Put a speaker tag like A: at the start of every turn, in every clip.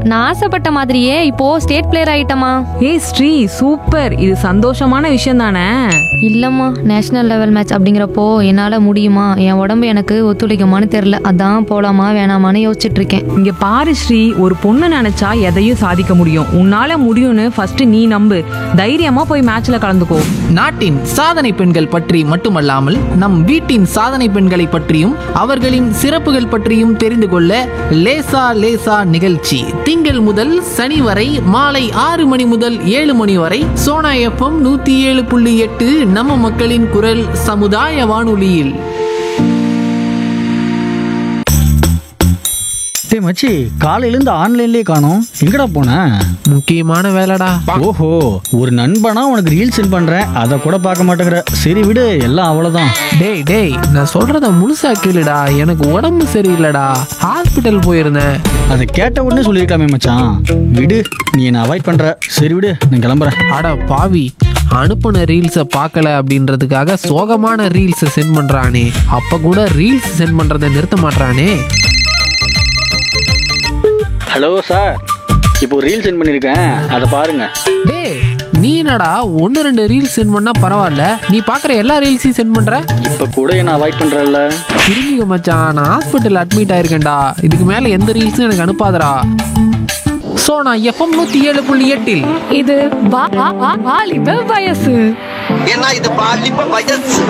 A: நான் ஆசைப்பட்ட மாதிரியே இப்போ ஸ்டேட் பிளேயர் ஆயிட்டமா
B: ஏய் ஸ்ரீ சூப்பர் இது சந்தோஷமான விஷயம் தானே
A: இல்லம்மா நேஷனல் லெவல் மேட்ச் அப்படிங்கிறப்போ என்னால முடியுமா என் உடம்பு எனக்கு ஒத்துழைக்குமான்னு தெரியல அதான் போலாமா வேணாமான்னு யோசிச்சுட்டு இருக்கேன்
B: இங்க பாரு ஸ்ரீ ஒரு பொண்ணு நினைச்சா எதையும் சாதிக்க முடியும் உன்னால முடியும்னு ஃபர்ஸ்ட் நீ நம்பு தைரியமா போய் மேட்ச்ல கலந்துக்கோ
C: நாட்டின் சாதனை பெண்கள் பற்றி மட்டுமல்லாமல் நம் வீட்டின் சாதனை பெண்களை பற்றியும் அவர்களின் சிறப்புகள் பற்றியும் தெரிந்து கொள்ள லேசா லேசா நிகழ்ச்சி திங்கள் முதல் சனி வரை மாலை ஆறு மணி முதல் ஏழு மணி வரை சோனா எஃப்எம் நூத்தி ஏழு புள்ளி எட்டு நம்ம மக்களின் குரல் சமுதாய வானொலியில்
D: டேய் மச்சி காலையிலேருந்து ஆன்லைன்லேயே காணோம் எங்கடா போன
C: முக்கியமான வேலைடா
D: ஓஹோ ஒரு நண்பனா உனக்கு ரீல் சென்ட் பண்றேன் அதை கூட பார்க்க மாட்டேங்கிற சரி விடு எல்லாம் அவ்வளோதான்
C: டேய் டேய் நான் சொல்றத முழுசா கேளுடா எனக்கு உடம்பு சரியில்லைடா ஹாஸ்பிட்டல் போயிருந்தேன்
D: அதை கேட்ட உடனே சொல்லியிருக்கலாமே மச்சான் விடு நீ என்னை அவாய்ட் பண்ற சரி விடு நான் கிளம்புறேன்
C: அட பாவி அனுப்புன ரீல்ஸை பார்க்கல அப்படின்றதுக்காக சோகமான ரீல்ஸை சென்ட் பண்றானே அப்ப கூட ரீல்ஸ் சென்ட் பண்றதை நிறுத்த மாட்றானே
D: ஹலோ சார் இப்போ ரீல் சென்ட் பண்ணியிருக்கேன் அதை பாருங்க
C: டேய் நீ என்னடா ஒன்று ரெண்டு ரீல்ஸ் சென்ட் பண்ணா பரவாயில்ல நீ பார்க்குற எல்லா ரீல்ஸையும் சென்ட் பண்ற
D: இப்போ கூட என்ன அவாய்ட் பண்றல்ல
C: திரும்பிங்க மச்சான் நான் ஹாஸ்பிட்டல் அட்மிட் ஆயிருக்கேன்டா இதுக்கு மேலே எந்த ரீல்ஸும் எனக்கு அனுப்பாதடா ஸோ நான் எஃப்எம் நூற்றி ஏழு புள்ளி எட்டில்
A: இது வா- வா- வா- வாலிப வயசு
E: ஏன்னா இது பாலிப்ப வயசு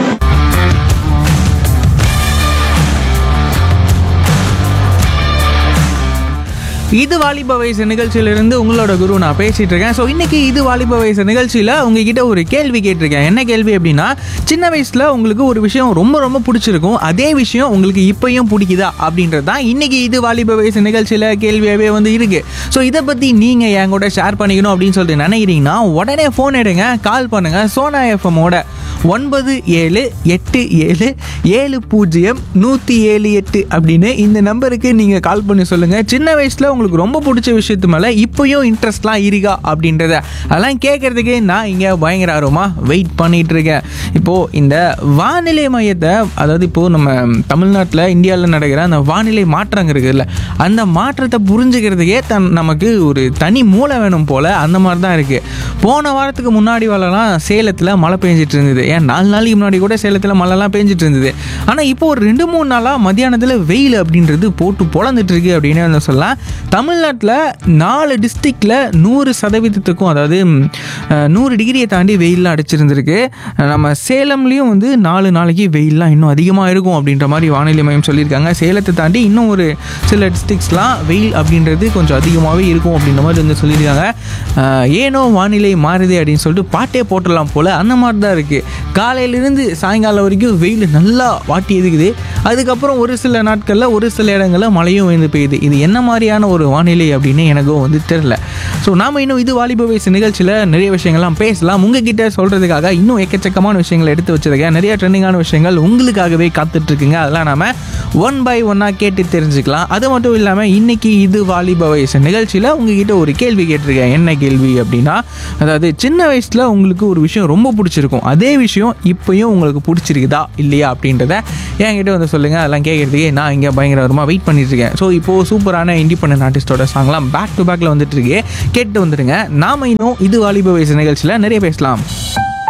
F: இது வாலிப வயசு நிகழ்ச்சியிலிருந்து உங்களோட குரு நான் பேசிட்டு இருக்கேன் ஸோ இன்னைக்கு இது வாலிப வயசு நிகழ்ச்சியில் உங்ககிட்ட ஒரு கேள்வி கேட்டிருக்கேன் என்ன கேள்வி அப்படின்னா சின்ன வயசில் உங்களுக்கு ஒரு விஷயம் ரொம்ப ரொம்ப பிடிச்சிருக்கும் அதே விஷயம் உங்களுக்கு இப்பயும் பிடிக்குதா அப்படின்றது தான் இன்னைக்கு இது வாலிப வயசு நிகழ்ச்சியில் கேள்வியாகவே வந்து இருக்கு ஸோ இதை பற்றி நீங்கள் என் கூட ஷேர் பண்ணிக்கணும் அப்படின்னு சொல்லிட்டு நினைக்கிறீங்கன்னா உடனே ஃபோன் எடுங்க கால் பண்ணுங்க சோனா எஃப்எம்மோட ஒன்பது ஏழு எட்டு ஏழு ஏழு பூஜ்ஜியம் நூற்றி ஏழு எட்டு அப்படின்னு இந்த நம்பருக்கு நீங்கள் கால் பண்ணி சொல்லுங்கள் சின்ன வயசில் உங்களுக்கு ரொம்ப பிடிச்ச விஷயத்து மேலே இப்போயும் இன்ட்ரெஸ்ட்லாம் இருக்கா அப்படின்றத அதெல்லாம் கேட்குறதுக்கு நான் இங்கே பயங்கர ஆர்வமாக வெயிட் பண்ணிட்டு இருக்கேன் இப்போது இந்த வானிலை மையத்தை அதாவது இப்போது நம்ம தமிழ்நாட்டில் இந்தியாவில் நடக்கிற அந்த வானிலை மாற்றங்க இருக்குதுல்ல அந்த மாற்றத்தை புரிஞ்சுக்கிறதுக்கே தன் நமக்கு ஒரு தனி மூளை வேணும் போல் அந்த மாதிரி தான் இருக்குது போன வாரத்துக்கு முன்னாடி வரலாம் சேலத்தில் மழை பெஞ்சிட்டு இருந்தது ஏன் நாலு நாளைக்கு முன்னாடி கூட சேலத்தில் மழைலாம் பெஞ்சிட்டு இருந்தது ஆனால் இப்போ ஒரு ரெண்டு மூணு நாளாக மத்தியானத்தில் வெயில் அப்படின்றது போட்டு பொழந்துட்டு இருக்கு அப்படின்னு வந்து சொல்லலாம் தமிழ்நாட்டில் நாலு டிஸ்ட்ரிக்டில் நூறு சதவீதத்துக்கும் அதாவது ம், அஹ், நூறு டிகிரியை தாண்டி வெயில்லாம் அடிச்சிருந்திருக்கு நம்ம சேலம்லேயும் வந்து நாலு நாளைக்கு வெயில்லாம் இன்னும் அதிகமாக இருக்கும் அப்படின்ற மாதிரி வானிலை மையம் சொல்லியிருக்காங்க சேலத்தை தாண்டி இன்னும் ஒரு சில டிஸ்ட்ரிக்ஸ்லாம் வெயில் அப்படின்றது கொஞ்சம் அதிகமாகவே இருக்கும் அப்படின்ற மாதிரி வந்து சொல்லியிருக்காங்க அஹ், ஏனோ வானிலை மாறுது அப்படின்னு சொல்லிட்டு பாட்டே போட்டுடலாம் போல் அந்த மாதிரி தான் இருக்குது காலையிலேருந்து சாயங்காலம் வரைக்கும் வெயில் நல்லா வாட்டி எதுக்குது அதுக்கப்புறம் ஒரு சில நாட்களில் ஒரு சில இடங்களில் மழையும் வந்து பெய்யுது இது என்ன மாதிரியான ஒரு வானிலை அப்படின்னு எனக்கும் வந்து தெரில ஸோ நாம் இன்னும் இது வாலிப வயசு நிகழ்ச்சியில் நிறைய விஷயங்கள்லாம் பேசலாம் உங்ககிட்ட சொல்கிறதுக்காக இன்னும் எக்கச்சக்கமான விஷயங்களை எடுத்து வச்சிருக்கேன் நிறைய ட்ரெண்டிங்கான விஷயங்கள் உங்களுக்காகவே காத்துட்ருக்குங்க அதெல்லாம் நாம ஒன் பை ஒன்னாக கேட்டு தெரிஞ்சுக்கலாம் அது மட்டும் இல்லாமல் இன்னைக்கு இது வாலிப வயசு நிகழ்ச்சியில் உங்ககிட்ட ஒரு கேள்வி கேட்டிருக்கேன் என்ன கேள்வி அப்படின்னா அதாவது சின்ன வயசில் உங்களுக்கு ஒரு விஷயம் ரொம்ப பிடிச்சிருக்கும் அதே விஷயம் இப்போயும் உங்களுக்கு பிடிச்சிருக்குதா இல்லையா அப்படின்றத என்கிட்ட வந்து சொல்லுங்கள் அதெல்லாம் கேட்குறதுக்கே நான் இங்கே பயங்கரமாக வெயிட் பண்ணிட்டு இருக்கேன் ஸோ இப்போது சூப்பரான இண்டிபெண்டன்ட் ஆர்டிஸ்டோட சாங்லாம் பேக் டு பேக்கில் வந்துட்டு இருக்கு கேட்டு வந்துடுங்க நாம இன்னும் இது வாலிப வயசு நிகழ்ச்சியில் நிறைய பேசலாம்